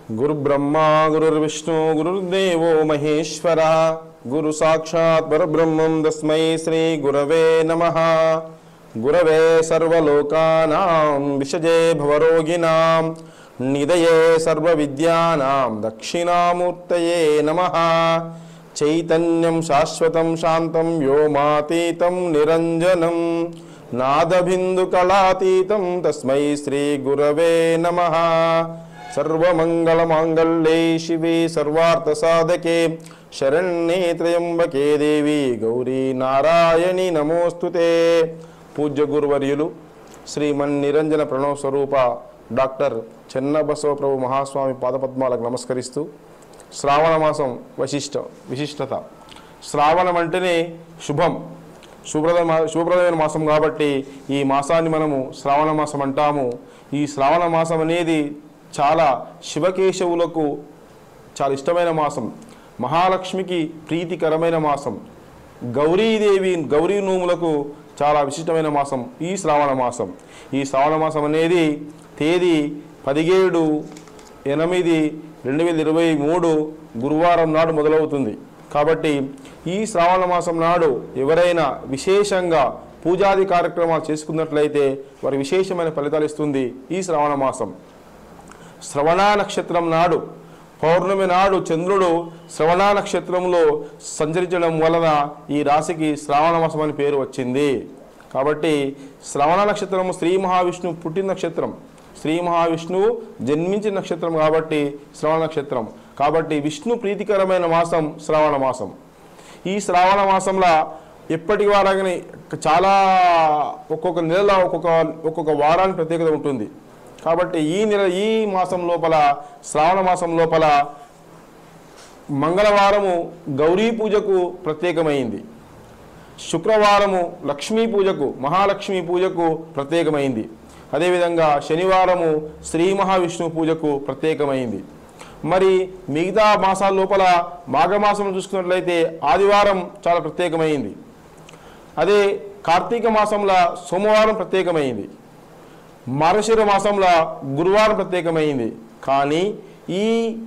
గురుబ్రహ్మా గురుర్విష్ణు గురుర్దేవో మహేశ్వర గురు సాక్షాత్ పరబ్రహ్మం తస్మై శ్రీ గురవే నమ గురవే సర్వలోకానాం విషజే భవరోగిణాం నిదయే సర్వవిద్యానాం దక్షిణామూర్తయే నమ చైతన్యం శాశ్వతం శాంతం వ్యోమాతీతం నిరంజనం నాదబిందుకళాతీతం తస్మై శ్రీ గురవే నమ సర్వమంగళమాంగళ్యే శివే సర్వార్థసాధకే శరణ్యే త్రయంబకే దేవి గౌరీ నారాయణి నమోస్తుతే పూజ్య గురువర్యులు శ్రీమన్ నిరంజన ప్రణవ స్వరూప డాక్టర్ చెన్నబసవ ప్రభు మహాస్వామి పాదపద్మాలకు నమస్కరిస్తూ శ్రావణ మాసం వశిష్ట విశిష్టత శ్రావణం అంటేనే శుభం శుభ్రద మా- శుభప్రదమైన మాసం కాబట్టి ఈ మాసాన్ని మనము శ్రావణ మాసం అంటాము ఈ శ్రావణ మాసం అనేది చాలా శివకేశవులకు చాలా ఇష్టమైన మాసం మహాలక్ష్మికి ప్రీతికరమైన మాసం గౌరీదేవి గౌరీ నోములకు చాలా విశిష్టమైన మాసం ఈ శ్రావణ మాసం ఈ శ్రావణ మాసం అనేది తేదీ పదిహేడు ఎనిమిది రెండు వేల ఇరవై మూడు గురువారం నాడు మొదలవుతుంది కాబట్టి ఈ శ్రావణ మాసం నాడు ఎవరైనా విశేషంగా పూజాది కార్యక్రమాలు చేసుకున్నట్లయితే వారి విశేషమైన ఫలితాలు ఇస్తుంది ఈ శ్రావణ మాసం శ్రవణ నక్షత్రం నాడు పౌర్ణమి నాడు చంద్రుడు శ్రవణ నక్షత్రంలో సంచరించడం వలన ఈ రాశికి శ్రావణ మాసం అని పేరు వచ్చింది కాబట్టి శ్రవణ నక్షత్రం శ్రీ మహావిష్ణువు పుట్టిన నక్షత్రం శ్రీ మహావిష్ణువు జన్మించిన నక్షత్రం కాబట్టి శ్రవణ నక్షత్రం కాబట్టి విష్ణు ప్రీతికరమైన మాసం శ్రావణ మాసం ఈ శ్రావణ మాసంలో ఎప్పటి వారాగానే చాలా ఒక్కొక్క నెలలో ఒక్కొక్క ఒక్కొక్క వారానికి ప్రత్యేకత ఉంటుంది కాబట్టి ఈ నెల ఈ మాసం లోపల శ్రావణ మాసం లోపల మంగళవారము గౌరీ పూజకు ప్రత్యేకమైంది శుక్రవారము లక్ష్మీ పూజకు మహాలక్ష్మి పూజకు ప్రత్యేకమైంది అదేవిధంగా శనివారము శ్రీ మహావిష్ణువు పూజకు ప్రత్యేకమైంది మరి మిగతా మాసాల లోపల మాఘమాసం చూసుకున్నట్లయితే ఆదివారం చాలా ప్రత్యేకమైంది అదే కార్తీక మాసంలో సోమవారం ప్రత్యేకమైంది మార్గశిర మాసంలో గురువారం ప్రత్యేకమైంది కానీ ఈ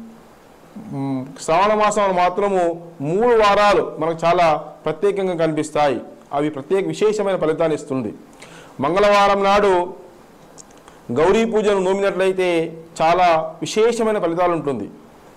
మ్, శ్రావణ మాసంలో మాత్రము మూడు వారాలు మనకు చాలా ప్రత్యేకంగా కనిపిస్తాయి అవి ప్రత్యేక విశేషమైన ఫలితాన్ని ఇస్తుంది మంగళవారం నాడు గౌరీ పూజను నోమినట్లయితే చాలా విశేషమైన ఫలితాలు ఉంటుంది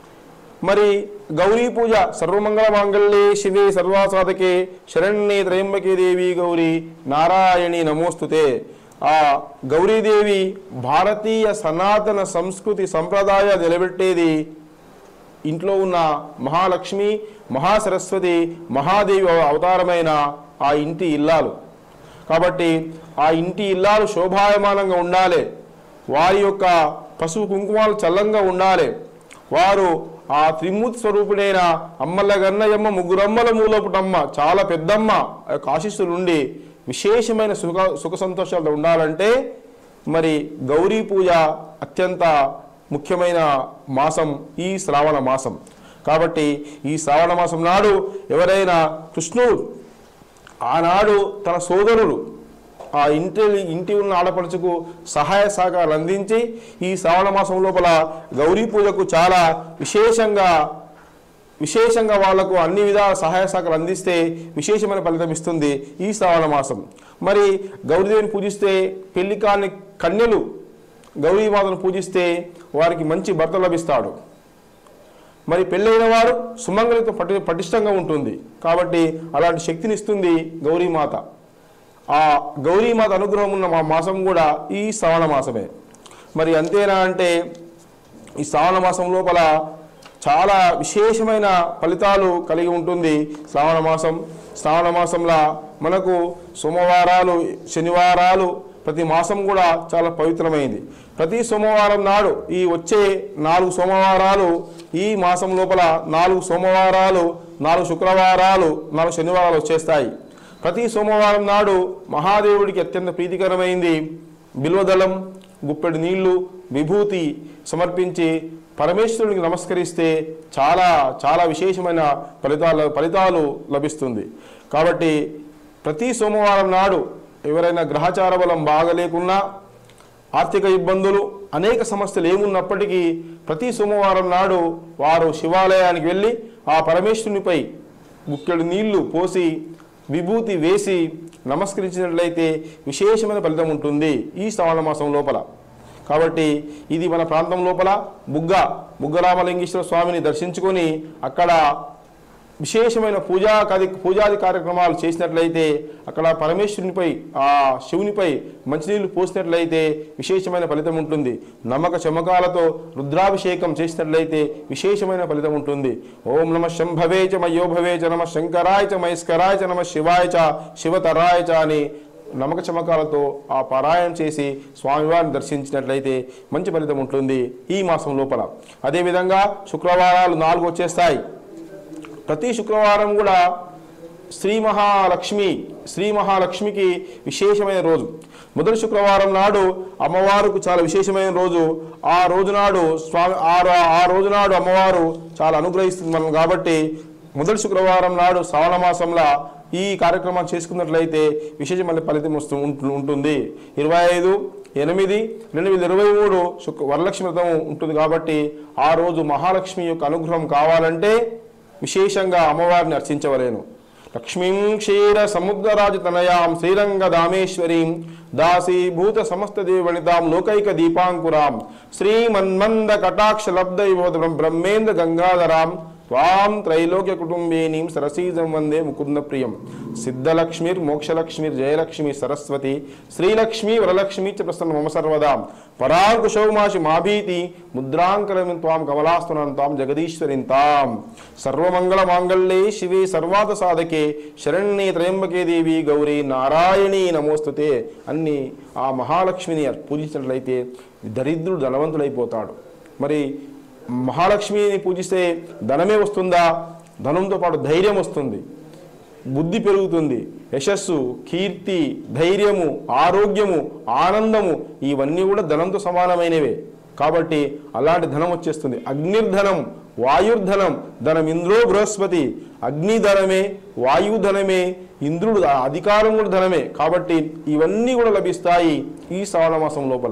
మరి గౌరీ పూజ సర్వమంగళ మాంగళ్యే శివే సర్వాసాధకే శరణ్యే త్రయంబకే దేవి గౌరీ నారాయణి నమోస్తుతే ఆ గౌరీదేవి భారతీయ సనాతన సంస్కృతి సంప్రదాయ నిలబెట్టేది ఇంట్లో ఉన్న మహాలక్ష్మి మహాసరస్వతి మహాదేవి అవతారమైన ఆ ఇంటి ఇల్లాలు కాబట్టి ఆ ఇంటి ఇల్లాలు శోభాయమానంగా ఉండాలి వారి యొక్క పశువు కుంకుమాలు చల్లంగా ఉండాలి వారు ఆ త్రిమూర్తి స్వరూపుడైన అమ్మల గన్నయమ్మ ముగ్గురమ్మల మూలపుటమ్మ చాలా పెద్దమ్మ ఆ యొక్క ఆశీస్సులు ఉండి విశేషమైన సుఖ సుఖ సంతోషాలతో ఉండాలంటే మరి గౌరీ పూజ అత్యంత ముఖ్యమైన మాసం ఈ శ్రావణ మాసం కాబట్టి ఈ శ్రావణ మాసం నాడు ఎవరైనా కృష్ణుడు ఆనాడు తన సోదరుడు ఆ ఇంటి ఇంటి ఉన్న ఆడపడుచుకు సహాయ సహకారాలు అందించి ఈ శ్రావణ మాసం లోపల గౌరీ పూజకు చాలా విశేషంగా విశేషంగా వాళ్లకు అన్ని విధాల సహాయ సహకారాలు అందిస్తే విశేషమైన ఫలితం ఇస్తుంది ఈ శ్రావణ మాసం మరి గౌరీదేవిని పూజిస్తే పెళ్లి కాని కన్యలు గౌరీమాతను పూజిస్తే వారికి మంచి భర్త లభిస్తాడు మరి పెళ్ళైన వారు సుమంగళితో పటి పటిష్టంగా ఉంటుంది కాబట్టి అలాంటి శక్తిని ఇస్తుంది గౌరీమాత ఆ గౌరీమాత అనుగ్రహం ఉన్న మా మాసం కూడా ఈ శ్రావణ మాసమే మరి అంతేనా అంటే ఈ శ్రావణ మాసం లోపల చాలా విశేషమైన ఫలితాలు కలిగి ఉంటుంది శ్రావణ మాసం శ్రావణ మాసంలో మనకు సోమవారాలు శనివారాలు ప్రతి మాసం కూడా చాలా పవిత్రమైంది ప్రతి సోమవారం నాడు ఈ వచ్చే నాలుగు సోమవారాలు ఈ మాసం లోపల నాలుగు సోమవారాలు నాలుగు శుక్రవారాలు నాలుగు శనివారాలు వచ్చేస్తాయి ప్రతి సోమవారం నాడు మహాదేవుడికి అత్యంత ప్రీతికరమైంది బిల్వదళం గుప్పెడు నీళ్లు విభూతి సమర్పించి పరమేశ్వరునికి నమస్కరిస్తే చాలా చాలా విశేషమైన ఫలితాలు ఫలితాలు లభిస్తుంది కాబట్టి ప్రతి సోమవారం నాడు ఎవరైనా గ్రహచార బలం బాగలేకున్నా ఆర్థిక ఇబ్బందులు అనేక సమస్యలు ఏమున్నప్పటికీ ప్రతి సోమవారం నాడు వారు శివాలయానికి వెళ్ళి ఆ పరమేశ్వరునిపై గుక్కెడు నీళ్లు పోసి విభూతి వేసి నమస్కరించినట్లయితే విశేషమైన ఫలితం ఉంటుంది ఈ శ్రావణ మాసం లోపల కాబట్టి ఇది మన ప్రాంతం లోపల బుగ్గ బుగ్గరామలింగేశ్వర స్వామిని దర్శించుకొని అక్కడ విశేషమైన పూజా కది పూజాది కార్యక్రమాలు చేసినట్లయితే అక్కడ పరమేశ్వరునిపై ఆ శివునిపై మంచినీళ్లు పోసినట్లయితే విశేషమైన ఫలితం ఉంటుంది నమ్మక చమకాలతో రుద్రాభిషేకం చేసినట్లయితే విశేషమైన ఫలితం ఉంటుంది ఓం నమ శంభవే చ మయోభవే చ నమ శంకరాయ చ మహేశ్వరాయ చ నమ శివాయ చ శివతరాయ చ అని నమ్మక చమకాలతో ఆ పారాయణం చేసి స్వామివారిని దర్శించినట్లయితే మంచి ఫలితం ఉంటుంది ఈ మాసం లోపల అదేవిధంగా శుక్రవారాలు నాలుగు వచ్చేస్తాయి ప్రతి శుక్రవారం కూడా శ్రీ మహాలక్ష్మి శ్రీ మహాలక్ష్మికి విశేషమైన రోజు మొదటి శుక్రవారం నాడు అమ్మవారికి చాలా విశేషమైన రోజు ఆ రోజు నాడు స్వామి ఆ రో- ఆ రోజు నాడు అమ్మవారు చాలా అనుగ్రహిస్తుంది మనం కాబట్టి మొదటి శుక్రవారం నాడు శ్రావణ మాసంలో ఈ కార్యక్రమం చేసుకున్నట్లయితే విశేషమైన ఫలితం వస్తూ ఉంటు- ఉంటుంది ఇరవై ఐదు ఎనిమిది రెండు వేల ఇరవై మూడు శుక్ర వరలక్ష్మి వ్రతం ఉంటుంది కాబట్టి ఆ రోజు మహాలక్ష్మి యొక్క అనుగ్రహం కావాలంటే విశేషంగా అమ్మవారిని అర్చించవలేను లక్ష్మీం క్షీర సముద్రరాజతనయాం శ్రీరంగ దామేశ్వరీం దాసీభూత సమస్త దేవణితాం లోకైక దీపాంకురాం శ్రీమన్మంద కటాక్ష లబ్ధ బ్రహ్మేంద్ర గంగాధరాం త్వాం త్రైలోక్య కుటుంబేనీం సరసీజం వందే ముకుంద ప్రియం సిద్ధలక్ష్మిర్ మోక్షలక్ష్మిర్ జయలక్ష్మి సరస్వతి శ్రీలక్ష్మి వరలక్ష్మి చ ప్రసన్న మమ సర్వదా పరాంకుశౌమాసి మాభీతి ముద్రాంకరమి త్వాం కమలాస్తునం తాం జగదీశ్వరిం తాం సర్వమంగళ మాంగళ్యే శివే సర్వాద సాధకే శరణ్యే త్రయంబకే దేవి గౌరీ నారాయణీ నమోస్తుతే అన్ని ఆ మహాలక్ష్మిని పూజించినట్లయితే దరిద్రుడు ధనవంతుడైపోతాడు మరి మహాలక్ష్మిని పూజిస్తే ధనమే వస్తుందా ధనంతో పాటు ధైర్యం వస్తుంది బుద్ధి పెరుగుతుంది యశస్సు కీర్తి ధైర్యము ఆరోగ్యము ఆనందము ఇవన్నీ కూడా ధనంతో సమానమైనవే కాబట్టి అలాంటి ధనం వచ్చేస్తుంది అగ్నిర్ధనం వాయుర్ధనం ధనం ఇంద్రో బృహస్పతి అగ్ని ధనమే వాయువు ధనమే ఇంద్రుడు ఆ అధికారం కూడా ధనమే కాబట్టి ఇవన్నీ కూడా లభిస్తాయి ఈ శ్రావణ మాసం లోపల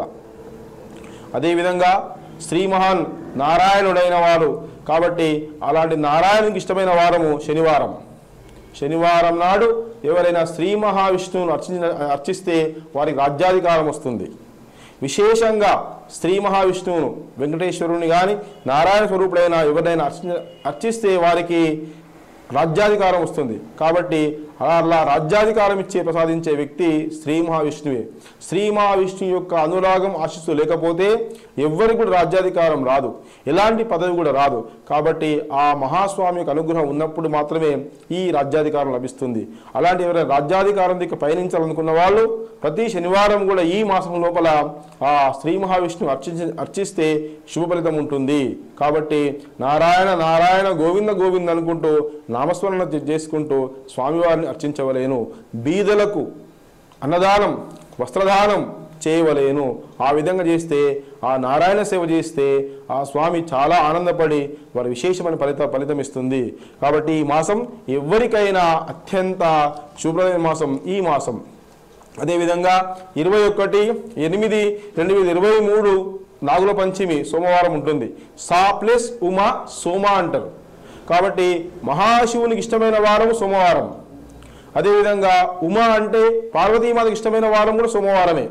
అదేవిధంగా శ్రీ మహాన్ నారాయణుడైన వారు కాబట్టి అలాంటి నారాయణునికి ఇష్టమైన వారము శనివారం శనివారం నాడు ఎవరైనా శ్రీ మహావిష్ణువును అర్చించిన అర్చిస్తే వారికి రాజ్యాధికారం వస్తుంది విశేషంగా శ్రీ మహావిష్ణువును వెంకటేశ్వరుని కానీ నారాయణ స్వరూపుడైన ఎవరైనా అర్చి అర్చిస్తే వారికి రాజ్యాధికారం వస్తుంది కాబట్టి అలా రాజ్యాధికారం ఇచ్చే ప్రసాదించే వ్యక్తి శ్రీ మహావిష్ణువే శ్రీ మహావిష్ణువు యొక్క అనురాగం ఆశిస్తూ లేకపోతే ఎవ్వరికి కూడా రాజ్యాధికారం రాదు ఎలాంటి పదవి కూడా రాదు కాబట్టి ఆ మహాస్వామి యొక్క అనుగ్రహం ఉన్నప్పుడు మాత్రమే ఈ రాజ్యాధికారం లభిస్తుంది అలాంటి ఎవరైనా రాజ్యాధికారం దిక్కు పయనించాలనుకున్న వాళ్ళు ప్రతి శనివారం కూడా ఈ మాసం లోపల ఆ శ్రీ మహావిష్ణువు అర్చించి అర్చిస్తే శుభ ఫలితం ఉంటుంది కాబట్టి నారాయణ నారాయణ గోవింద గోవింద అనుకుంటూ నామస్మరణ చే- చేసుకుంటూ స్వామివారిని అర్చించవలేను బీదలకు అన్నదానం వస్త్రదానం చేయవలేను ఆ విధంగా చేస్తే ఆ నారాయణ సేవ చేస్తే ఆ స్వామి చాలా ఆనందపడి వారి విశేషమైన ఫలిత ఫలితం ఇస్తుంది కాబట్టి ఈ మాసం ఎవరికైనా అత్యంత శుభ్రమైన మాసం ఈ మాసం అదేవిధంగా ఇరవై ఒకటి ఎనిమిది రెండు వేల ఇరవై మూడు నాగుల పంచమి సోమవారం ఉంటుంది సా ప్లస్ ఉమా సోమ అంటారు కాబట్టి మహాశివునికి ఇష్టమైన వారం సోమవారం అదేవిధంగా ఉమా అంటే పార్వతీమాతకి ఇష్టమైన వారం కూడా సోమవారమే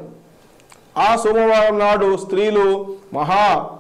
ఆ సోమవారం నాడు స్త్రీలు మహా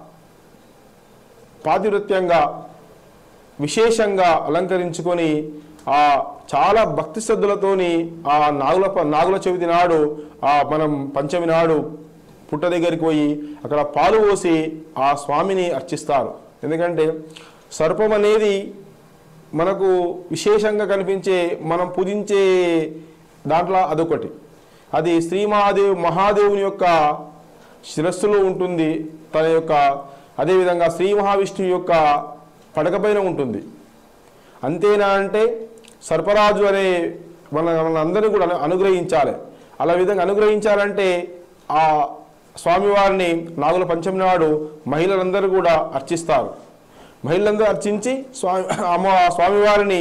పాతివృత్యంగా విశేషంగా అలంకరించుకొని ఆ చాలా భక్తి శ్రద్ధలతోని ఆ నాగుల ప- నాగుల చవితి నాడు ఆ మనం పంచమి నాడు పుట్ట దగ్గరికి పోయి అక్కడ పాలు పోసి ఆ స్వామిని అర్చిస్తారు ఎందుకంటే సర్పం అనేది మనకు విశేషంగా కనిపించే మనం పూజించే దాంట్లో అదొకటి అది శ్రీ మహాదేవ్ మహాదేవుని యొక్క శిరస్సులో ఉంటుంది తన యొక్క అదేవిధంగా శ్రీ మహావిష్ణువు యొక్క పడకపైన ఉంటుంది అంతేనా అంటే సర్పరాజు అనే మన మనందరినీ కూడా అను- అనుగ్రహించాలి అలా విధంగా అనుగ్రహించాలంటే ఆ స్వామివారిని నాగుల పంచమి నాడు మహిళలందరూ కూడా అర్చిస్తారు మహిళలందరూ అర్చించి స్వామి అమ్మ స్వామివారిని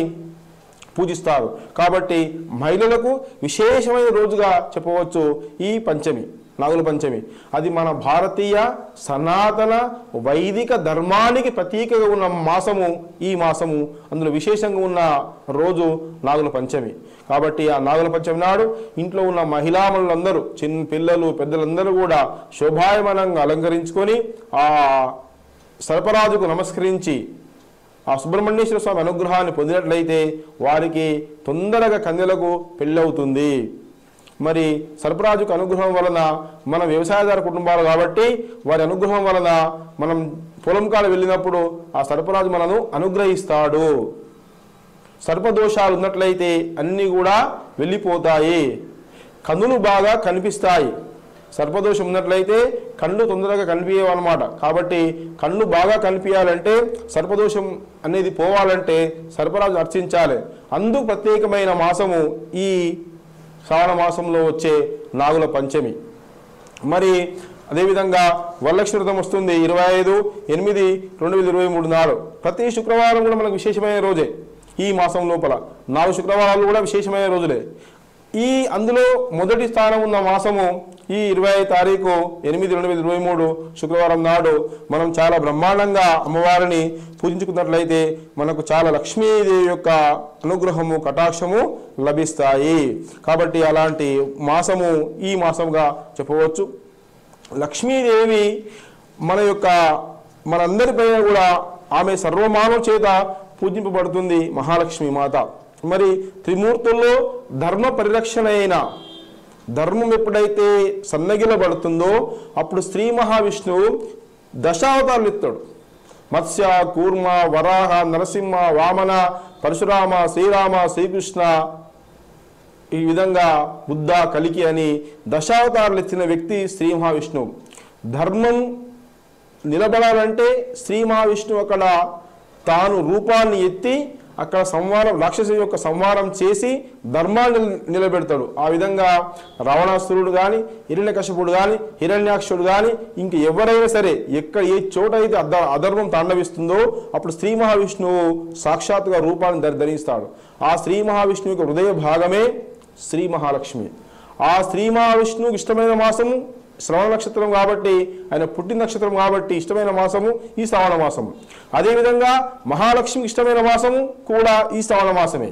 పూజిస్తారు కాబట్టి మహిళలకు విశేషమైన రోజుగా చెప్పవచ్చు ఈ పంచమి నాగుల పంచమి అది మన భారతీయ సనాతన వైదిక ధర్మానికి ప్రతీకగా ఉన్న మాసము ఈ మాసము అందులో విశేషంగా ఉన్న రోజు నాగుల పంచమి కాబట్టి ఆ నాగుల పంచమి నాడు ఇంట్లో ఉన్న మహిళామణులందరూ చిన్న పిల్లలు పెద్దలందరూ కూడా శోభాయమానంగా అలంకరించుకొని ఆ సర్పరాజుకు నమస్కరించి ఆ సుబ్రహ్మణ్యేశ్వర స్వామి అనుగ్రహాన్ని పొందినట్లయితే వారికి తొందరగా కన్యలకు పెళ్ళవుతుంది మరి సర్పరాజుకు అనుగ్రహం వలన మన వ్యవసాయదార కుటుంబాలు కాబట్టి వారి అనుగ్రహం వలన మనం పొలం కాడ వెళ్ళినప్పుడు ఆ సర్పరాజు మనను అనుగ్రహిస్తాడు సర్పదోషాలు ఉన్నట్లయితే అన్నీ కూడా వెళ్ళిపోతాయి కన్నులు బాగా కనిపిస్తాయి సర్పదోషం ఉన్నట్లయితే కళ్ళు తొందరగా కనిపించవన్నమాట కాబట్టి కళ్ళు బాగా కనిపించాలంటే సర్పదోషం అనేది పోవాలంటే సర్పరాజు అర్చించాలి అందుకు ప్రత్యేకమైన మాసము ఈ శ్రావణ మాసంలో వచ్చే నాగుల పంచమి మరి అదేవిధంగా వరలక్ష్మి వ్రతం వస్తుంది ఇరవై ఐదు ఎనిమిది రెండు వేల ఇరవై మూడు నాడు ప్రతి శుక్రవారం కూడా మనకు విశేషమైన రోజే ఈ మాసం లోపల నాలుగు శుక్రవారాలు కూడా విశేషమైన రోజులే ఈ అందులో మొదటి స్థానం ఉన్న మాసము ఈ ఇరవై తారీఖు ఎనిమిది రెండు వేల ఇరవై మూడు శుక్రవారం నాడు మనం చాలా బ్రహ్మాండంగా అమ్మవారిని పూజించుకున్నట్లయితే మనకు చాలా లక్ష్మీదేవి యొక్క అనుగ్రహము కటాక్షము లభిస్తాయి కాబట్టి అలాంటి మాసము ఈ మాసంగా చెప్పవచ్చు లక్ష్మీదేవి మన యొక్క మనందరిపైన కూడా ఆమె సర్వమానవ చేత పూజింపబడుతుంది మహాలక్ష్మి మాత మరి త్రిమూర్తుల్లో ధర్మ పరిరక్షణ అయిన ధర్మం ఎప్పుడైతే సన్నగిలబడుతుందో అప్పుడు శ్రీ మహావిష్ణువు దశావతారాలు ఎత్తాడు మత్స్య కూర్మ వరాహ నరసింహ వామన పరశురామ శ్రీరామ శ్రీకృష్ణ ఈ విధంగా బుద్ధ కలికి అని దశావతారాలు ఎత్తిన వ్యక్తి శ్రీ మహావిష్ణువు ధర్మం నిలబడాలంటే శ్రీ మహావిష్ణువు అక్కడ తాను రూపాన్ని ఎత్తి అక్కడ సంహారం రాక్షసు యొక్క సంహారం చేసి ధర్మాన్ని నిల- నిలబెడతాడు ఆ విధంగా రావణాసురుడు కానీ హిరణ్యకశపుడు కానీ హిరణ్యాక్షుడు కానీ ఇంక ఎవరైనా సరే ఎక్కడ ఏ చోట అయితే అధ అధర్మం తాండవిస్తుందో అప్పుడు శ్రీ మహావిష్ణువు సాక్షాత్తుగా రూపాన్ని ధరి ధరిస్తాడు ఆ శ్రీ మహావిష్ణువు యొక్క హృదయ భాగమే శ్రీ మహాలక్ష్మి ఆ శ్రీ మహావిష్ణువుకి ఇష్టమైన మాసము శ్రవణ నక్షత్రం కాబట్టి ఆయన పుట్టిన నక్షత్రం కాబట్టి ఇష్టమైన మాసము ఈ శ్రావణ మాసము అదేవిధంగా మహాలక్ష్మికి ఇష్టమైన మాసము కూడా ఈ శ్రావణ మాసమే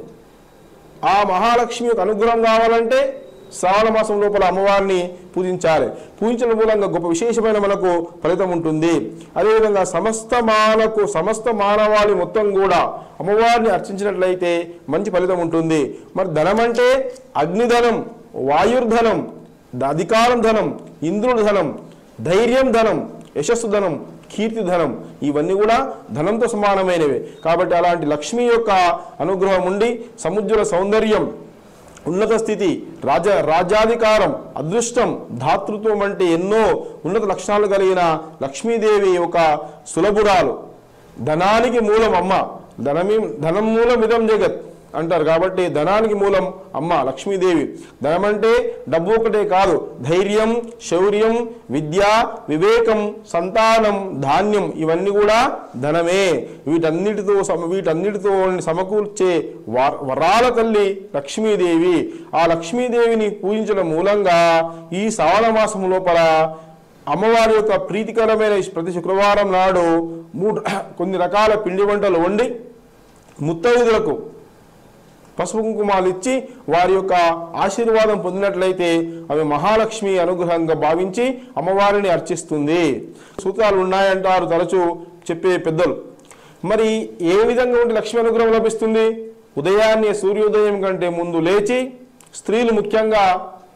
ఆ మహాలక్ష్మి యొక్క అనుగ్రహం కావాలంటే శ్రావణ మాసం లోపల అమ్మవారిని పూజించాలి పూజించడం మూలంగా గొప్ప విశేషమైన మనకు ఫలితం ఉంటుంది అదేవిధంగా సమస్త మానకు సమస్త మానవాళి మొత్తం కూడా అమ్మవారిని అర్చించినట్లయితే మంచి ఫలితం ఉంటుంది మరి ధనం అంటే అగ్నిధనం వాయుర్ధనం ద- అధికారం ధనం ఇంద్రుడు ధనం ధైర్యం ధనం యశస్సు ధనం కీర్తి ధనం ఇవన్నీ కూడా ధనంతో సమానమైనవి కాబట్టి అలాంటి లక్ష్మి యొక్క అనుగ్రహం ఉండి సముద్ర సౌందర్యం ఉన్నత స్థితి రాజ రాజ్యాధికారం అదృష్టం ధాతృత్వం వంటి ఎన్నో ఉన్నత లక్షణాలు కలిగిన లక్ష్మీదేవి ఒక సులభురాలు ధనానికి మూలం అమ్మ ధనమి ధనం మూలం ఇదం జగత్ అంటారు కాబట్టి ధనానికి మూలం అమ్మ లక్ష్మీదేవి ధనం అంటే డబ్బు ఒకటే కాదు ధైర్యం శౌర్యం విద్య వివేకం సంతానం ధాన్యం ఇవన్నీ కూడా ధనమే వీటన్నిటితో సమ వీటన్నిటితో సమకూర్చే వర- వరాల తల్లి లక్ష్మీదేవి ఆ లక్ష్మీదేవిని పూజించడం మూలంగా ఈ శ్రావణ మాసం లోపల అమ్మవారి యొక్క ప్రీతికరమైన ఈ ప్రతి శుక్రవారం నాడు మూడు కొన్ని రకాల పిండి వంటలు వండి ముత్తైదులకు పసుపు కుంకుమాలు ఇచ్చి వారి యొక్క ఆశీర్వాదం పొందినట్లయితే అవి మహాలక్ష్మి అనుగ్రహంగా భావించి అమ్మవారిని అర్చిస్తుంది సూత్రాలు ఉన్నాయంటారు తరచూ చెప్పే పెద్దలు మరి ఏ విధంగా ఉంటే లక్ష్మి అనుగ్రహం లభిస్తుంది ఉదయాన్నే సూర్యోదయం కంటే ముందు లేచి స్త్రీలు ముఖ్యంగా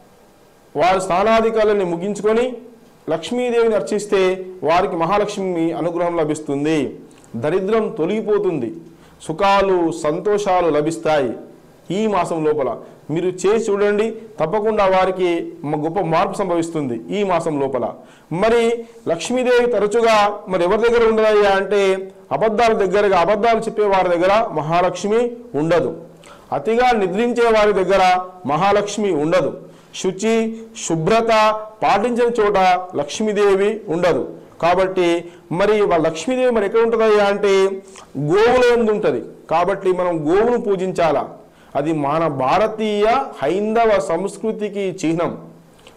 వారి స్నానాధికారులని ముగించుకొని లక్ష్మీదేవిని అర్చిస్తే వారికి మహాలక్ష్మి అనుగ్రహం లభిస్తుంది దరిద్రం తొలగిపోతుంది సుఖాలు సంతోషాలు లభిస్తాయి ఈ మాసం లోపల మీరు చేసి చూడండి తప్పకుండా వారికి మ- గొప్ప మార్పు సంభవిస్తుంది ఈ మాసం లోపల మరి లక్ష్మీదేవి తరచుగా మరి ఎవరి దగ్గర ఉండదయ్యా అంటే అబద్ధాల దగ్గరగా అబద్ధాలు చెప్పే వారి దగ్గర మహాలక్ష్మి ఉండదు అతిగా నిద్రించే వారి దగ్గర మహాలక్ష్మి ఉండదు శుచి శుభ్రత పాటించిన చోట లక్ష్మీదేవి ఉండదు కాబట్టి మరి వాళ్ళ లక్ష్మీదేవి మరి ఎక్కడ ఉంటుందయ్యా అంటే గోవుల ఎందు ఉంటుంది కాబట్టి మనం గోవును పూజించాలా అది మన భారతీయ హైందవ సంస్కృతికి చిహ్నం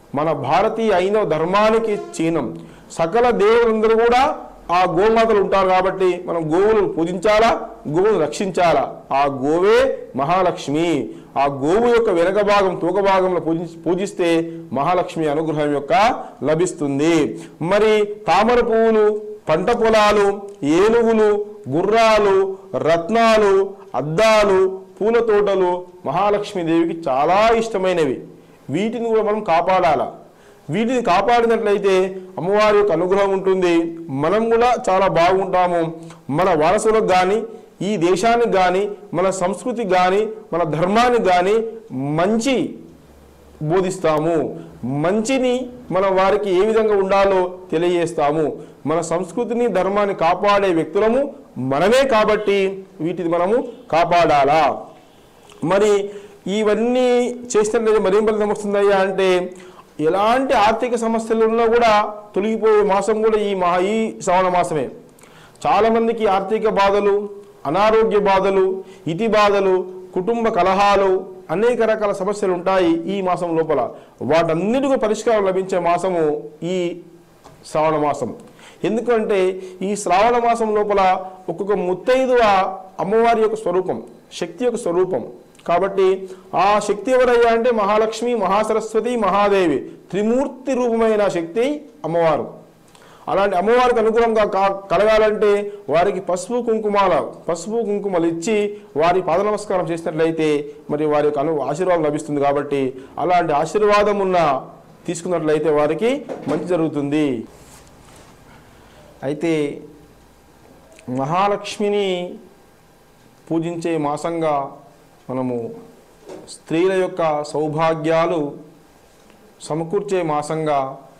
మన భారతీయ ఐదవ ధర్మానికి చిహ్నం సకల దేవులందరూ కూడా ఆ గోమాతలు ఉంటారు కాబట్టి మనం గోవులను పూజించాలా గోవును రక్షించాలా ఆ గోవే మహాలక్ష్మి ఆ గోవు యొక్క వెనక భాగం తూక భాగంలో పూజి పూజిస్తే మహాలక్ష్మి అనుగ్రహం యొక్క లభిస్తుంది మరి తామర పువ్వులు పంట పొలాలు ఏనుగులు గుర్రాలు రత్నాలు అద్దాలు పూల తోటలు మహాలక్ష్మీదేవికి చాలా ఇష్టమైనవి వీటిని కూడా మనం కాపాడాలా వీటిని కాపాడినట్లయితే అమ్మవారి యొక్క అనుగ్రహం ఉంటుంది మనం కూడా చాలా బాగుంటాము మన వారసులకు కానీ ఈ దేశానికి కానీ మన సంస్కృతికి కానీ మన ధర్మానికి కానీ మంచి బోధిస్తాము మంచిని మనం వారికి ఏ విధంగా ఉండాలో తెలియజేస్తాము మన సంస్కృతిని ధర్మాన్ని కాపాడే వ్యక్తులము మనమే కాబట్టి వీటిని మనము కాపాడాలా మరి ఇవన్నీ చేసినట్లయితే మరేం ఫలితం వస్తుందయ్యా అంటే ఎలాంటి ఆర్థిక సమస్యలు ఉన్నా కూడా తొలగిపోయే మాసం కూడా ఈ మా ఈ శ్రావణ మాసమే చాలామందికి ఆర్థిక బాధలు అనారోగ్య బాధలు ఇతి బాధలు కుటుంబ కలహాలు అనేక రకాల సమస్యలు ఉంటాయి ఈ మాసం లోపల వాటన్నిటికీ పరిష్కారం లభించే మాసము ఈ శ్రావణ మాసం ఎందుకంటే ఈ శ్రావణ మాసం లోపల ఒక్కొక్క ముత్తైదువ అమ్మవారి యొక్క స్వరూపం శక్తి యొక్క స్వరూపం కాబట్టి ఆ శక్తి ఎవరయ్యా అంటే మహాలక్ష్మి మహాసరస్వతి మహాదేవి త్రిమూర్తి రూపమైన శక్తి అమ్మవారు అలాంటి అమ్మవారికి అనుకూలంగా కా- కలగాలంటే వారికి పసుపు కుంకుమాల పసుపు కుంకుమలు ఇచ్చి వారి పాద నమస్కారం చేసినట్లయితే మరి వారి యొక్క అను ఆశీర్వాదం లభిస్తుంది కాబట్టి అలాంటి ఆశీర్వాదం ఉన్న తీసుకున్నట్లయితే వారికి మంచి జరుగుతుంది అయితే మహాలక్ష్మిని పూజించే మాసంగా మనము స్త్రీల యొక్క సౌభాగ్యాలు సమకూర్చే మాసంగా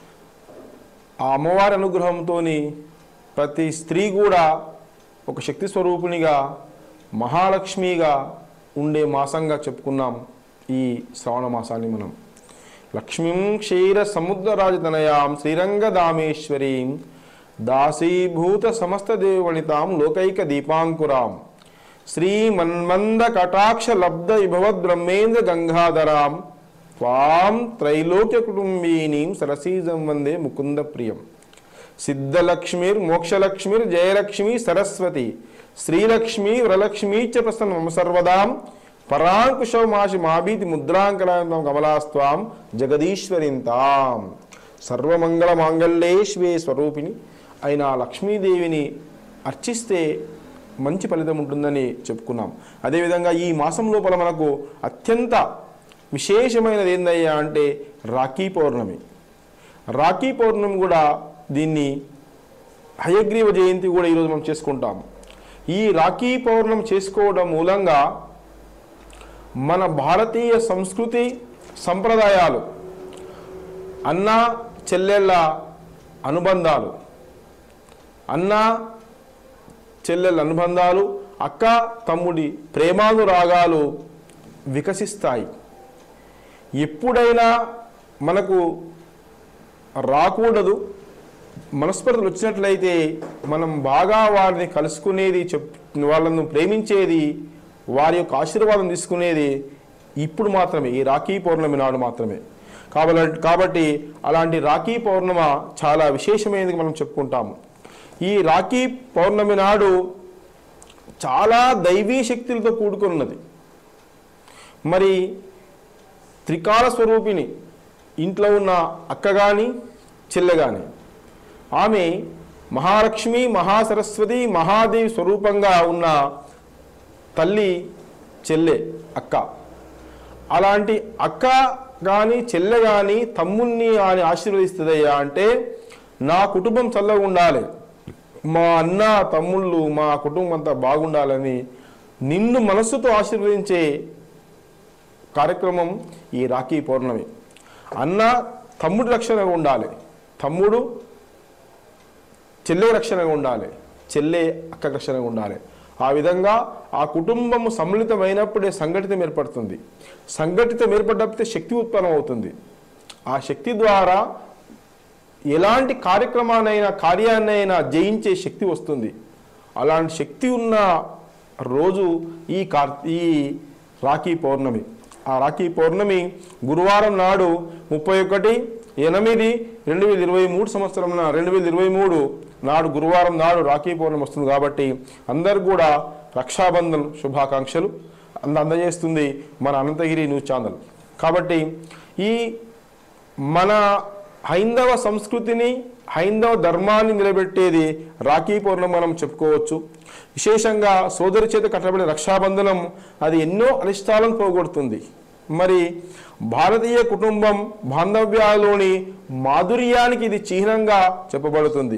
ఆ అమ్మవారి అనుగ్రహంతో ప్రతి స్త్రీ కూడా ఒక శక్తి స్వరూపిణిగా మహాలక్ష్మిగా ఉండే మాసంగా చెప్పుకున్నాం ఈ శ్రావణ మాసాన్ని మనం లక్ష్మీం క్షీర సముద్రరాజతనయాం శ్రీరంగదామేశ్వరీం దాసీభూత సమస్త దేవణితాం లోకైక దీపాంకురాం శ్రీమన్మంద కటాక్ష లబ్ధ విభవద్ బ్రహ్మేంద్ర గంగాధరాం త్వాం త్రైలోక్య కుటుంబీనీం సరసీజం వందే ముకుంద ప్రియం సిద్ధలక్ష్మిర్ మోక్షలక్ష్మిర్ జయలక్ష్మి సరస్వతి శ్రీలక్ష్మి వరలక్ష్మీ చ ప్రసన్న మమ సర్వదాం పరాంకుశమాశి మాభీతి ముద్రాంకలాం కమలాస్త్వాం జగదీశ్వరింతాం సర్వమంగళ మాంగళ్యే శివే స్వరూపిణి అయిన ఆ లక్ష్మీదేవిని అర్చిస్తే మంచి ఫలితం ఉంటుందని చెప్పుకున్నాం అదేవిధంగా ఈ మాసం లోపల మనకు అత్యంత విశేషమైనది ఏందయ్యా అంటే రాఖీ పౌర్ణమి రాఖీ పౌర్ణమి కూడా దీన్ని హయగ్రీవ జయంతి కూడా ఈరోజు మనం చేసుకుంటాం ఈ రాఖీ పౌర్ణమి చేసుకోవడం మూలంగా మన భారతీయ సంస్కృతి సంప్రదాయాలు అన్న చెల్లెళ్ళ అనుబంధాలు అన్న చెల్లెళ్ళ అనుబంధాలు అక్క తమ్ముడి ప్రేమానురాగాలు వికసిస్తాయి ఎప్పుడైనా మనకు రాకూడదు మనస్పర్ధలు వచ్చినట్లయితే మనం బాగా వారిని కలుసుకునేది చెప్ వాళ్ళను ప్రేమించేది వారి యొక్క ఆశీర్వాదం తీసుకునేది ఇప్పుడు మాత్రమే ఈ రాఖీ పౌర్ణమి నాడు మాత్రమే కాబట్టి కాబట్టి అలాంటి రాఖీ పౌర్ణమ చాలా విశేషమైనది మనం చెప్పుకుంటాము ఈ రాఖీ పౌర్ణమి నాడు చాలా దైవీ శక్తులతో కూడుకున్నది మరి త్రికాల స్వరూపిణి ఇంట్లో ఉన్న అక్క కానీ చెల్లె కానీ ఆమె మహాలక్ష్మి మహాసరస్వతి మహాదేవి స్వరూపంగా ఉన్న తల్లి చెల్లె అక్క అలాంటి అక్క కానీ చెల్లె కానీ తమ్ముణ్ణి అని ఆశీర్వదిస్తుందయ్యా అంటే నా కుటుంబం చల్లగా ఉండాలి మా అన్న తమ్ముళ్ళు మా కుటుంబం అంతా బాగుండాలని నిన్ను మనస్సుతో ఆశీర్వదించే కార్యక్రమం ఈ రాఖీ పౌర్ణమి అన్న తమ్ముడు రక్షణగా ఉండాలి తమ్ముడు చెల్లె రక్షణగా ఉండాలి చెల్లె అక్క రక్షణగా ఉండాలి ఆ విధంగా ఆ కుటుంబము సమ్మిళితమైనప్పుడే సంఘటితం ఏర్పడుతుంది సంఘటితం ఏర్పడినప్పుడే శక్తి ఉత్పన్నం అవుతుంది ఆ శక్తి ద్వారా ఎలాంటి కార్యక్రమానైనా కార్యాన్నైనా జయించే శక్తి వస్తుంది అలాంటి శక్తి ఉన్న రోజు ఈ కార్ ఈ రాఖీ పౌర్ణమి ఆ రాఖీ పౌర్ణమి గురువారం నాడు ముప్పై ఒకటి ఎనిమిది రెండు వేల ఇరవై మూడు సంవత్సరం రెండు వేల ఇరవై మూడు నాడు గురువారం నాడు రాఖీ పౌర్ణమి వస్తుంది కాబట్టి అందరు కూడా రక్షాబంధన్ శుభాకాంక్షలు అంద అందజేస్తుంది మన అనంతగిరి న్యూస్ ఛానల్ కాబట్టి ఈ మన హైందవ సంస్కృతిని హైందవ ధర్మాన్ని నిలబెట్టేది రాఖీ పౌర్ణమి మనం చెప్పుకోవచ్చు విశేషంగా సోదరి చేత కట్టబడిన రక్షాబంధనం అది ఎన్నో అనిష్టాలను పోగొడుతుంది మరి భారతీయ కుటుంబం బాంధవ్యాల్లోని మాధుర్యానికి ఇది చిహ్నంగా చెప్పబడుతుంది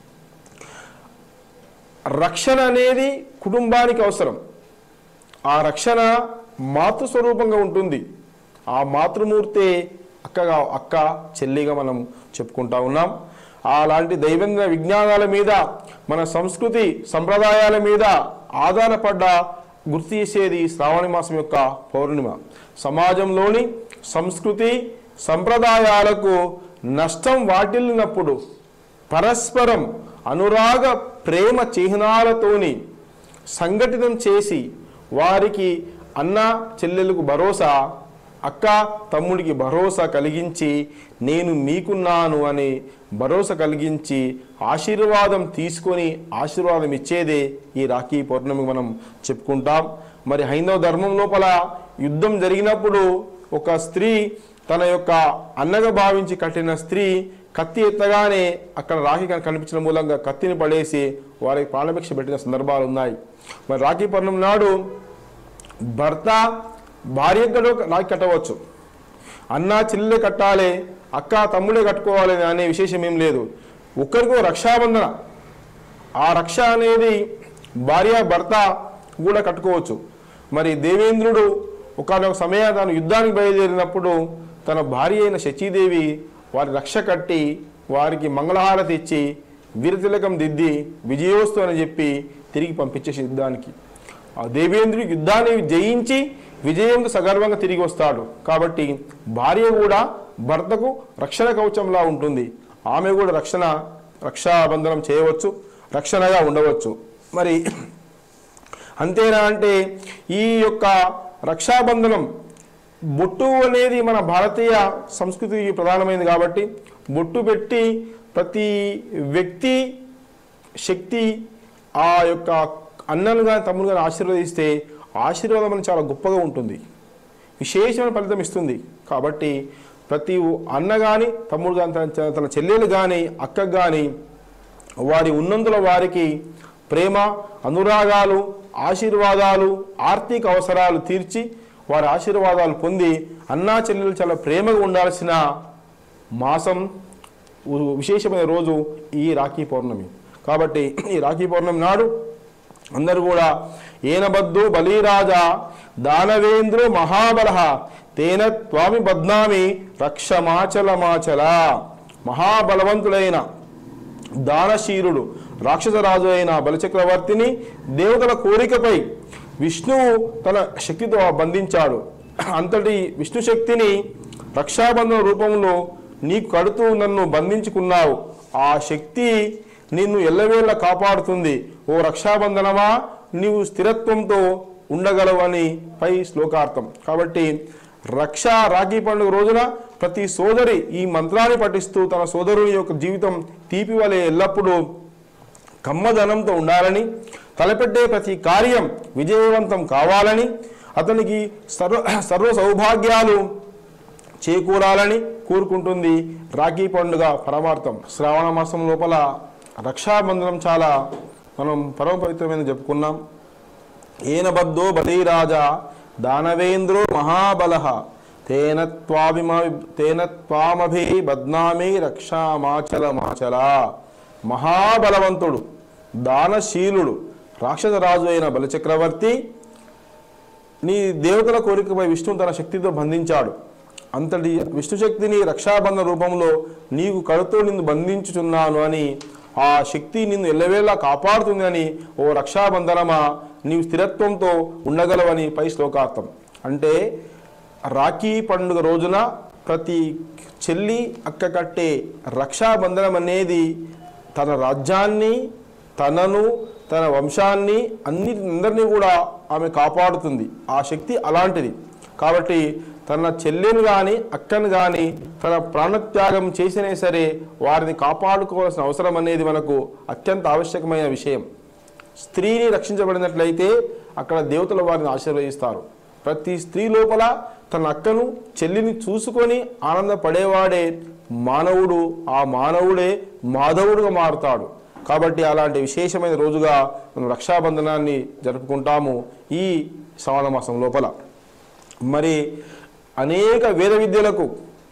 రక్షణ అనేది కుటుంబానికి అవసరం ఆ రక్షణ మాతృ స్వరూపంగా ఉంటుంది ఆ మాతృమూర్తే అక్కగా అక్క చెల్లిగా మనం చెప్పుకుంటా ఉన్నాం అలాంటి దైవంగ విజ్ఞానాల మీద మన సంస్కృతి సంప్రదాయాల మీద ఆధారపడ్డ గుర్తు చేసేది శ్రావణ మాసం యొక్క పౌర్ణిమ సమాజంలోని సంస్కృతి సంప్రదాయాలకు నష్టం వాటిల్లినప్పుడు పరస్పరం అనురాగ ప్రేమ చిహ్నాలతోని సంఘటితం చేసి వారికి అన్న చెల్లెలకు భరోసా అక్క తమ్ముడికి భరోసా కలిగించి నేను మీకున్నాను అని భరోసా కలిగించి ఆశీర్వాదం తీసుకొని ఆశీర్వాదం ఇచ్చేదే ఈ రాఖీ పౌర్ణమి మనం చెప్పుకుంటాం మరి హైందవ ధర్మం లోపల యుద్ధం జరిగినప్పుడు ఒక స్త్రీ తన యొక్క అన్నగా భావించి కట్టిన స్త్రీ కత్తి ఎత్తగానే అక్కడ రాఖీ కనుక కనిపించిన మూలంగా కత్తిని పడేసి వారికి ప్రాణభిక్ష పెట్టిన సందర్భాలు ఉన్నాయి మరి రాఖీ పౌర్ణమి నాడు భర్త భార్య కూడా రాఖీ కట్టవచ్చు అన్న చెల్లెలే కట్టాలి అక్క తమ్ముడే కట్టుకోవాలి అనే విశేషం ఏం లేదు ఒక్కరికో రక్షాబంధన ఆ రక్ష అనేది భార్య భర్త కూడా కట్టుకోవచ్చు మరి దేవేంద్రుడు ఒకనొక సమయం తాను యుద్ధానికి బయలుదేరినప్పుడు తన భార్య అయిన శచీదేవి వారి రక్ష కట్టి వారికి మంగళహారతి ఇచ్చి వీరతిలకం దిద్ది విజయోస్తు అని చెప్పి తిరిగి పంపించేసి యుద్ధానికి ఆ దేవేంద్రుడికి యుద్ధాన్ని జయించి విజయంతో సగర్వంగా తిరిగి వస్తాడు కాబట్టి భార్య కూడా భర్తకు రక్షణ కవచంలా ఉంటుంది ఆమె కూడా రక్షణ రక్షాబంధనం చేయవచ్చు రక్షణగా ఉండవచ్చు మరి అంతేనా అంటే ఈ యొక్క రక్షాబంధనం బొట్టు అనేది మన భారతీయ సంస్కృతికి ప్రధానమైనది కాబట్టి బొట్టు పెట్టి ప్రతి వ్యక్తి శక్తి ఆ యొక్క అన్నను కానీ తమ్ముడు కానీ ఆశీర్వదిస్తే ఆశీర్వాదం అనేది చాలా గొప్పగా ఉంటుంది విశేషమైన ఫలితం ఇస్తుంది కాబట్టి ప్రతి అన్న కానీ తమ్ముడు కానీ తన తన చెల్లెలు కానీ అక్కకు కానీ వారి ఉన్నందుల వారికి ప్రేమ అనురాగాలు ఆశీర్వాదాలు ఆర్థిక అవసరాలు తీర్చి వారి ఆశీర్వాదాలు పొంది అన్నా చెల్లెలు చాలా ప్రేమగా ఉండాల్సిన మాసం ఉ- విశేషమైన రోజు ఈ రాఖీ పౌర్ణమి కాబట్టి ఈ రాఖీ పౌర్ణమి నాడు అందరూ కూడా ఏనబద్దు బలిరాజా దానవేంద్రు మహాబలహ తేన త్వామి బద్నామి రక్షమాచలమాచల మహాబలవంతుడైన దానశీరుడు రాక్షసరాజు అయిన బలిచక్రవర్తిని దేవతల కోరికపై విష్ణువు తన శక్తితో బంధించాడు అంతటి విష్ణు శక్తిని రక్షాబంధన రూపంలో నీకు కడుతూ నన్ను బంధించుకున్నావు ఆ శక్తి నిన్ను ఎల్లవేళ కాపాడుతుంది ఓ రక్షాబంధనమా నీవు స్థిరత్వంతో ఉండగలవని పై శ్లోకార్థం కాబట్టి రక్ష రాఖీ పండుగ రోజున ప్రతి సోదరి ఈ మంత్రాన్ని పఠిస్తూ తన సోదరుని యొక్క జీవితం తీపి వలె ఎల్లప్పుడూ కమ్మదనంతో ఉండాలని తలపెట్టే ప్రతి కార్యం విజయవంతం కావాలని అతనికి సర్వ సర్వ సౌభాగ్యాలు చేకూరాలని కోరుకుంటుంది రాఖీ పండుగ పరమార్థం శ్రావణ మాసం లోపల రక్షాబంధనం చాలా మనం పరమ పవిత్రమైన చెప్పుకున్నాం ఏనబద్ధో బలిరాజా దానవేంద్రో మహాబల తేన త్వాభిమ తేన త్వామభి బద్నామి రక్షామాచలమాచల మహాబలవంతుడు దానశీలుడు రాక్షసరాజు అయిన బలిచక్రవర్తి నీ దేవతల కోరికపై విష్ణువు తన శక్తితో బంధించాడు అంతటి విష్ణు శక్తిని రక్షాబంధ రూపంలో నీకు కడుతో నిన్ను బంధించుచున్నాను అని ఆ శక్తి నిన్ను ఎల్లవేళలా కాపాడుతుంది అని ఓ రక్షాబంధనమా నీవు స్థిరత్వంతో ఉండగలవని పై శ్లోకార్థం అంటే రాఖీ పండుగ రోజున ప్రతి చెల్లి అక్క కట్టే రక్షాబంధనం అనేది తన రాజ్యాన్ని తనను తన వంశాన్ని అన్ని అందరినీ కూడా ఆమె కాపాడుతుంది ఆ శక్తి అలాంటిది కాబట్టి తన చెల్లెని కానీ అక్కను కానీ తన ప్రాణత్యాగం చేసినా సరే వారిని కాపాడుకోవాల్సిన అవసరం అనేది మనకు అత్యంత ఆవశ్యకమైన విషయం స్త్రీని రక్షించబడినట్లయితే అక్కడ దేవతలు వారిని ఆశీర్వదిస్తారు ప్రతి స్త్రీ లోపల తన అక్కను చెల్లిని చూసుకొని ఆనందపడేవాడే మానవుడు ఆ మానవుడే మాధవుడుగా మారుతాడు కాబట్టి అలాంటి విశేషమైన రోజుగా మనం రక్షాబంధనాన్ని జరుపుకుంటాము ఈ శ్రావణ మాసం లోపల మరి అనేక వేద విద్యలకు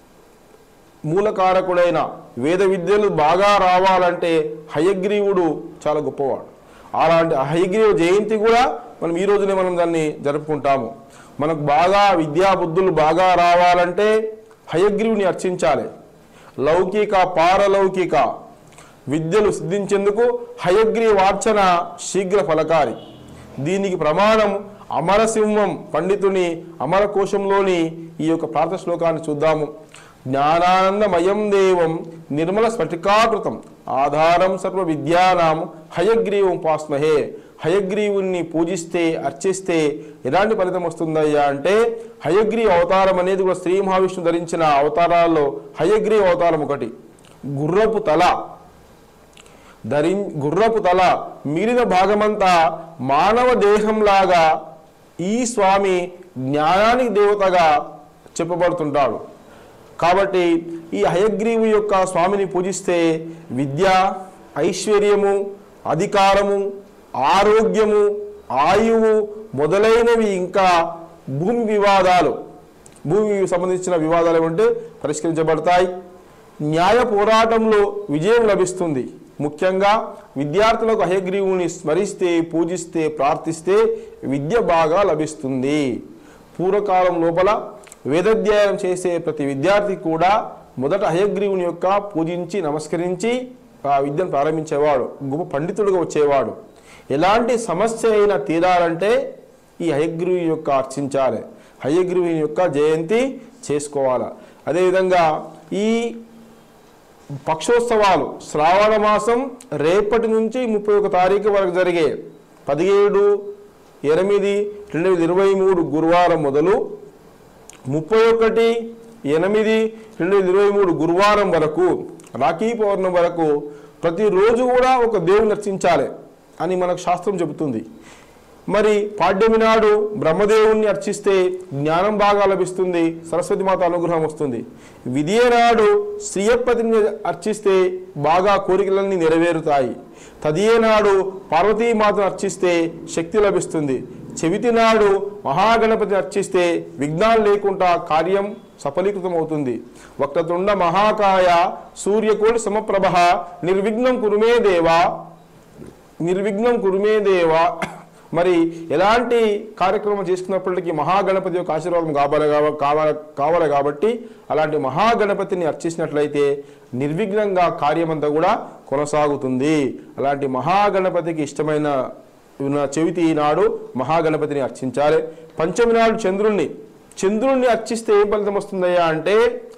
మూలకారకుడైన వేద విద్యలు బాగా రావాలంటే హయగ్రీవుడు చాలా గొప్పవాడు అలాంటి హయగ్రీవ జయంతి కూడా మనం ఈ రోజునే మనం దాన్ని జరుపుకుంటాము మనకు బాగా విద్యా బుద్ధులు బాగా రావాలంటే హయగ్రీవుని అర్చించాలి లౌకిక పారలౌకిక విద్యలు సిద్ధించేందుకు హయగ్రీవార్చన శీఘ్ర ఫలకారి దీనికి ప్రమాణం అమరసింహం పండితుని అమరకోశంలోని ఈ యొక్క ప్రార్థన శ్లోకాన్ని చూద్దాము జ్ఞానానందమయం దేవం నిర్మల స్ఫటికాకృతం ఆధారం సర్వ విద్యానాం హయగ్రీవం పాస్మహే హయగ్రీవుణ్ణి పూజిస్తే అర్చిస్తే ఎలాంటి ఫలితం వస్తుందయ్యా అంటే హయగ్రీవ అవతారం అనేది కూడా శ్రీ మహావిష్ణు ధరించిన అవతారాల్లో హయగ్రీవ అవతారం ఒకటి గుర్రపు తల ధరి గుర్రపు తల మిగిలిన భాగమంతా మానవ దేహంలాగా ఈ స్వామి జ్ఞానానికి దేవతగా చెప్పబడుతుంటాడు కాబట్టి ఈ హయగ్రీవు యొక్క స్వామిని పూజిస్తే విద్య ఐశ్వర్యము అధికారము ఆరోగ్యము ఆయువు మొదలైనవి ఇంకా భూమి వివాదాలు భూమికి సంబంధించిన వివాదాలు ఏమంటే పరిష్కరించబడతాయి న్యాయ పోరాటంలో విజయం లభిస్తుంది ముఖ్యంగా విద్యార్థులకు హయగ్రీవుని స్మరిస్తే పూజిస్తే ప్రార్థిస్తే విద్య బాగా లభిస్తుంది పూర్వకాలం లోపల వేదాధ్యాయనం చేసే ప్రతి విద్యార్థి కూడా మొదట హయగ్రీవుని యొక్క పూజించి నమస్కరించి ఆ విద్యను ప్రారంభించేవాడు గొప్ప పండితుడుగా వచ్చేవాడు ఎలాంటి సమస్య అయినా తీరాలంటే ఈ హయగ్రీవుని యొక్క అర్చించాలి హయగ్రీవుని యొక్క జయంతి చేసుకోవాలి అదేవిధంగా ఈ పక్షోత్సవాలు శ్రావణ మాసం రేపటి నుంచి ముప్పై ఒక తారీఖు వరకు జరిగే పదిహేడు ఎనిమిది రెండు వేల ఇరవై మూడు గురువారం మొదలు ముప్పై ఒకటి ఎనిమిది రెండు వేల ఇరవై మూడు గురువారం వరకు రాఖీ పౌర్ణమి వరకు ప్రతిరోజు కూడా ఒక దేవుని అర్చించాలి అని మనకు శాస్త్రం చెబుతుంది మరి పాడ్యమి నాడు బ్రహ్మదేవుణ్ణి అర్చిస్తే జ్ఞానం బాగా లభిస్తుంది సరస్వతి మాత అనుగ్రహం వస్తుంది విధియ నాడు శ్రీయపతిని అర్చిస్తే బాగా కోరికలన్నీ నెరవేరుతాయి తదియే నాడు పార్వతీమాతను అర్చిస్తే శక్తి లభిస్తుంది చెవితి నాడు మహాగణపతిని అర్చిస్తే విఘ్నాలు లేకుండా కార్యం సఫలీకృతం అవుతుంది వక్రతుండ మహాకాయ సూర్యకోటి సమప్రభ నిర్విఘ్నం కురుమే దేవా నిర్విఘ్నం కురుమే దేవ మరి ఎలాంటి కార్యక్రమం చేసుకున్నప్పటికీ మహాగణపతి యొక్క ఆశీర్వాదం కావాలి కావ- కావాలి కావాలి కాబట్టి అలాంటి మహాగణపతిని అర్చించినట్లయితే నిర్విఘ్నంగా కార్యమంతా కూడా కొనసాగుతుంది అలాంటి మహాగణపతికి ఇష్టమైన ఉన్న చెవితి నాడు మహాగణపతిని అర్చించాలి పంచమి నాడు చంద్రుణ్ణి చంద్రుణ్ణి అర్చిస్తే ఏం ఫలితం వస్తుందయ్యా అంటే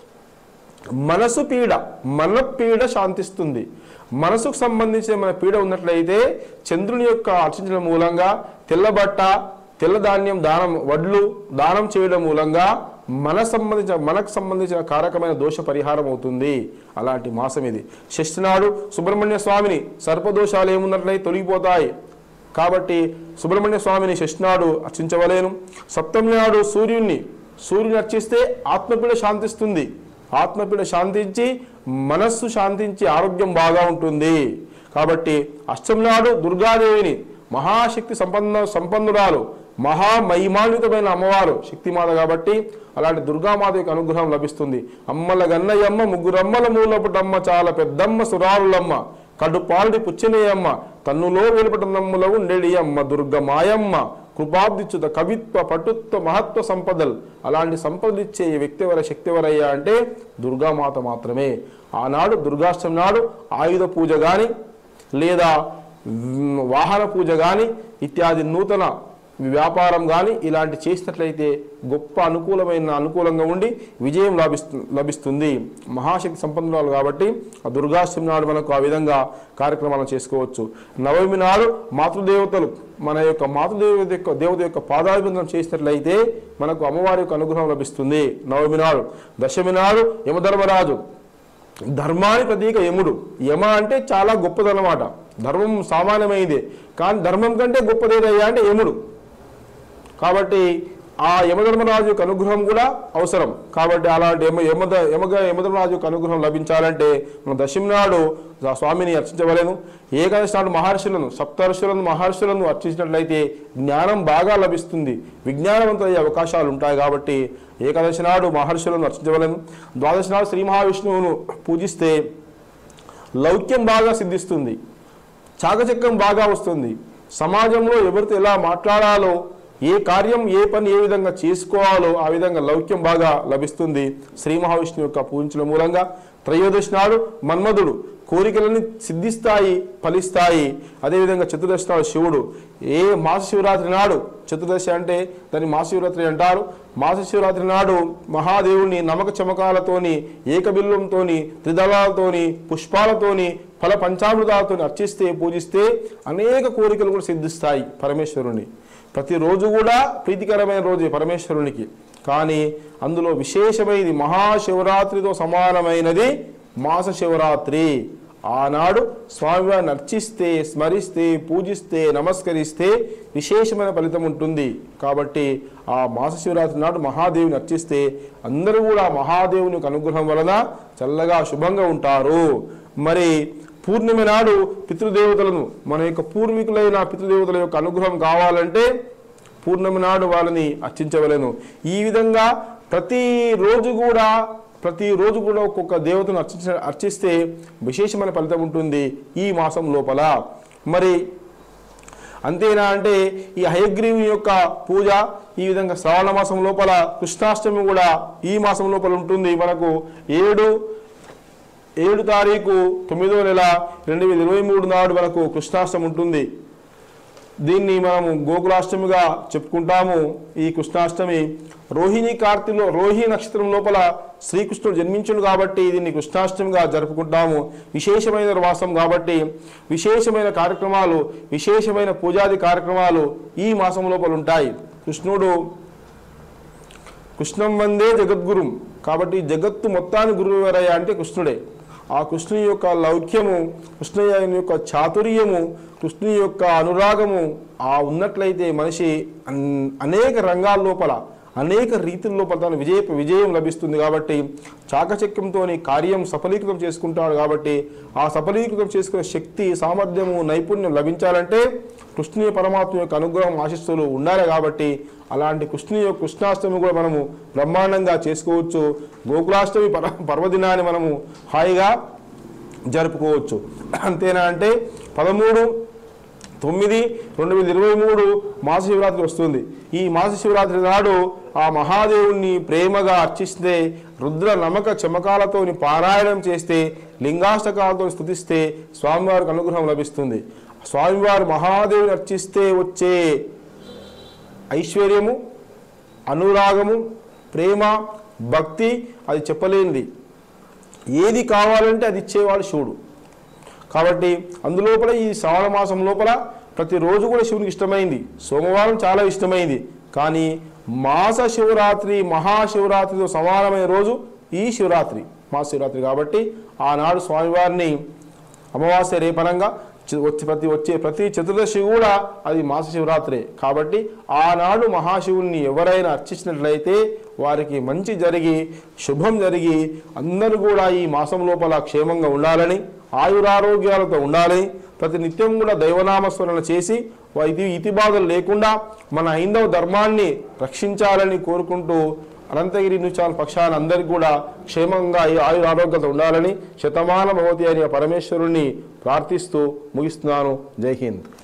మనసు పీడ మన పీడ శాంతిస్తుంది మనసుకు సంబంధించిన మన పీడ ఉన్నట్లయితే చంద్రుని యొక్క అర్చించడం మూలంగా తెల్లబట్ట తెల్ల ధాన్యం దానం వడ్లు దానం చేయడం మూలంగా మన సంబంధించిన మనకు సంబంధించిన కారకమైన దోష పరిహారం అవుతుంది అలాంటి మాసం ఇది షష్ఠి నాడు సుబ్రహ్మణ్య స్వామిని సర్పదోషాలు ఏమున్నట్లయితే తొలగిపోతాయి కాబట్టి సుబ్రహ్మణ్య స్వామిని షష్ఠనాడు అర్చించవలేను సప్తమి నాడు సూర్యుణ్ణి సూర్యుని అర్చిస్తే ఆత్మపీడ శాంతిస్తుంది ఆత్మపీడ శాంతించి మనస్సు శాంతించి ఆరోగ్యం బాగా ఉంటుంది కాబట్టి అష్టమి నాడు దుర్గాదేవిని మహాశక్తి సంపన్న సంపన్నురాలు మహామహిమాన్వితమైన అమ్మవారు శక్తిమాత కాబట్టి అలాంటి దుర్గామాత యొక్క అనుగ్రహం లభిస్తుంది అమ్మల గన్నయ్యమ్మ ముగ్గురమ్మల మూలపుటమ్మ చాలా పెద్దమ్మ సురారులమ్మ కడుపాలుడి పుచ్చినయమ్మ తన్నులో వెలుపటనమ్ముల ఉండేడి అమ్మ దుర్గ మాయమ్మ కృపాబ్దిచ్యుత కవిత్వ పటుత్వ మహత్వ సంపదలు అలాంటి సంపదలిచ్చే వ్యక్తివర శక్తివరయ్యా అంటే దుర్గామాత మాత్రమే ఆనాడు దుర్గాష్టమి నాడు ఆయుధ పూజ కానీ లేదా మ్, వాహన పూజ కానీ ఇత్యాది నూతన వ్యాపారం కానీ ఇలాంటి చేసినట్లయితే గొప్ప అనుకూలమైన అనుకూలంగా ఉండి విజయం లభిస్తు లభిస్తుంది మహాశక్తి సంపన్నురాలు కాబట్టి ఆ దుర్గాష్టమి నాడు మనకు ఆ విధంగా కార్యక్రమాలను చేసుకోవచ్చు నవమి నాడు మాతృదేవతలు మన యొక్క మాతృదేవత యొక్క దేవత యొక్క పాదాభిబంధనం చేసినట్లయితే మనకు అమ్మవారి యొక్క అనుగ్రహం లభిస్తుంది నవమి నాడు దశమి నాడు యమధర్మరాజు ధర్మానికి ప్రతీక యముడు యమ అంటే చాలా గొప్పదన్నమాట ధర్మం సామాన్యమైంది కానీ ధర్మం కంటే గొప్పదేదయ్యా అంటే యముడు కాబట్టి ఆ యమధర్మరాజు యొక్క అనుగ్రహం కూడా అవసరం కాబట్టి అలాంటి యమ యమద యమగ యమధర్మరాజు యొక్క అనుగ్రహం లభించాలంటే మన దశమి నాడు ఆ స్వామిని అర్చించవలేను ఏకాదశి నాడు మహర్షులను సప్తర్షులను మహర్షులను అర్చించినట్లయితే జ్ఞానం బాగా లభిస్తుంది విజ్ఞానవంతమయ్యే అవకాశాలు ఉంటాయి కాబట్టి ఏకాదశి నాడు మహర్షులను అర్చించవలేను ద్వాదశి నాడు శ్రీ మహావిష్ణువును పూజిస్తే లౌక్యం బాగా సిద్ధిస్తుంది చాకచక్యం బాగా వస్తుంది సమాజంలో ఎవరితో ఎలా మాట్లాడాలో ఏ కార్యం ఏ పని ఏ విధంగా చేసుకోవాలో ఆ విధంగా లౌక్యం బాగా లభిస్తుంది శ్రీ మహావిష్ణువు యొక్క పూజించడం మూలంగా త్రయోదశి నాడు మన్మధుడు కోరికలన్నీ సిద్ధిస్తాయి ఫలిస్తాయి అదేవిధంగా చతుర్దశి నాడు శివుడు ఏ మాస శివరాత్రి నాడు చతుర్దశి అంటే దాన్ని మాస శివరాత్రి అంటారు మాస శివరాత్రి నాడు మహాదేవుని నమక చమకాలతోని ఏకబిల్లంతోని త్రిదళాలతోని పుష్పాలతోని ఫల పంచామృతాలతో అర్చిస్తే పూజిస్తే అనేక కోరికలు కూడా సిద్ధిస్తాయి పరమేశ్వరుని ప్రతిరోజు కూడా ప్రీతికరమైన రోజే పరమేశ్వరునికి కానీ అందులో విశేషమైనది మహాశివరాత్రితో సమానమైనది మాస శివరాత్రి ఆనాడు స్వామివారిని అర్చిస్తే స్మరిస్తే పూజిస్తే నమస్కరిస్తే విశేషమైన ఫలితం ఉంటుంది కాబట్టి ఆ మాస శివరాత్రి నాడు మహాదేవిని అర్చిస్తే అందరూ కూడా మహాదేవుని యొక్క అనుగ్రహం వలన చల్లగా శుభంగా ఉంటారు మరి పూర్ణిమ నాడు పితృదేవతలను మన యొక్క పూర్వీకులైన పితృదేవతల యొక్క అనుగ్రహం కావాలంటే పూర్ణిమ నాడు వాళ్ళని అర్చించవలేను ఈ విధంగా ప్రతిరోజు కూడా ప్రతిరోజు కూడా ఒక్కొక్క దేవతను అర్చించ అర్చిస్తే విశేషమైన ఫలితం ఉంటుంది ఈ మాసం లోపల మరి అంతేనా అంటే ఈ హయగ్రీవుని యొక్క పూజ ఈ విధంగా శ్రావణ మాసం లోపల కృష్ణాష్టమి కూడా ఈ మాసం లోపల ఉంటుంది మనకు ఏడు ఏడు తారీఖు తొమ్మిదో నెల రెండు వేల ఇరవై మూడు నాడు మనకు కృష్ణాష్టమి ఉంటుంది దీన్ని మనము గోకులాష్టమిగా చెప్పుకుంటాము ఈ కృష్ణాష్టమి రోహిణి కార్తీలో రోహిణి నక్షత్రం లోపల శ్రీకృష్ణుడు జన్మించుడు కాబట్టి దీన్ని కృష్ణాష్టమిగా జరుపుకుంటాము విశేషమైన వాసం కాబట్టి విశేషమైన కార్యక్రమాలు విశేషమైన పూజాది కార్యక్రమాలు ఈ మాసం లోపల ఉంటాయి కృష్ణుడు కృష్ణం వందే జగద్గురుం కాబట్టి జగత్తు మొత్తాన్ని గురువు ఎవరయ్యా అంటే కృష్ణుడే ఆ కృష్ణుని యొక్క లౌక్యము కృష్ణయ్య యొక్క చాతుర్యము కృష్ణుని యొక్క అనురాగము ఆ ఉన్నట్లయితే మనిషి అన్- అనేక రంగాల లోపల అనేక రీతుల లోపల తన విజయ విజయం లభిస్తుంది కాబట్టి చాకచక్యంతో కార్యం సఫలీకృతం చేసుకుంటాడు కాబట్టి ఆ సఫలీకృతం చేసుకునే శక్తి సామర్థ్యము నైపుణ్యం లభించాలంటే కృష్ణుని పరమాత్మ యొక్క అనుగ్రహం ఆశిస్తులు ఉండాలి కాబట్టి అలాంటి కృష్ణుని యొక్క కృష్ణాష్టమి కూడా మనము బ్రహ్మాండంగా చేసుకోవచ్చు గోకులాష్టమి పర పర్వదినాన్ని మనము హాయిగా జరుపుకోవచ్చు అంతేనా అంటే పదమూడు తొమ్మిది రెండు వేల ఇరవై మూడు మాస శివరాత్రి వస్తుంది ఈ మాస శివరాత్రి నాడు ఆ మహాదేవుణ్ణి ప్రేమగా అర్చిస్తే రుద్ర నమక చమకాలతోని పారాయణం చేస్తే లింగాష్టకాలతో స్థుతిస్తే స్వామివారికి అనుగ్రహం లభిస్తుంది స్వామివారు మహాదేవుని అర్చిస్తే వచ్చే ఐశ్వర్యము అనురాగము ప్రేమ భక్తి అది చెప్పలేనిది ఏది కావాలంటే అది ఇచ్చేవాడు శివుడు కాబట్టి అందులోపల ఈ శ్రావణ మాసం లోపల ప్రతిరోజు కూడా శివునికి ఇష్టమైంది సోమవారం చాలా ఇష్టమైంది కానీ మాస శివరాత్రి మహాశివరాత్రితో సమానమైన రోజు ఈ శివరాత్రి మహాశివరాత్రి కాబట్టి ఆనాడు స్వామివారిని అమావాస్య రేపనంగా చి- వచ్చి ప్రతి వచ్చే ప్రతి చతుర్దశి కూడా అది మాస శివరాత్రే కాబట్టి ఆనాడు మహాశివుణ్ణి ఎవరైనా అర్చించినట్లయితే వారికి మంచి జరిగి శుభం జరిగి అందరూ కూడా ఈ మాసం లోపల క్షేమంగా ఉండాలని ఆయురారోగ్యాలతో ఉండాలని ప్రతి నిత్యం కూడా దైవనామస్మరణ చేసి వా- ఇది ఇతి బాధలు లేకుండా మన హైందవ ధర్మాన్ని రక్షించాలని కోరుకుంటూ అనంతగిరి న్యూస్ ఛానల్ పక్షాన అందరికీ కూడా క్షేమంగా ఈ ఆయుర ఆరోగ్యంతో ఉండాలని శతమాన భవతి అని ఆ పరమేశ్వరుణ్ణి ప్రార్థిస్తూ ముగిస్తున్నాను జై హింద్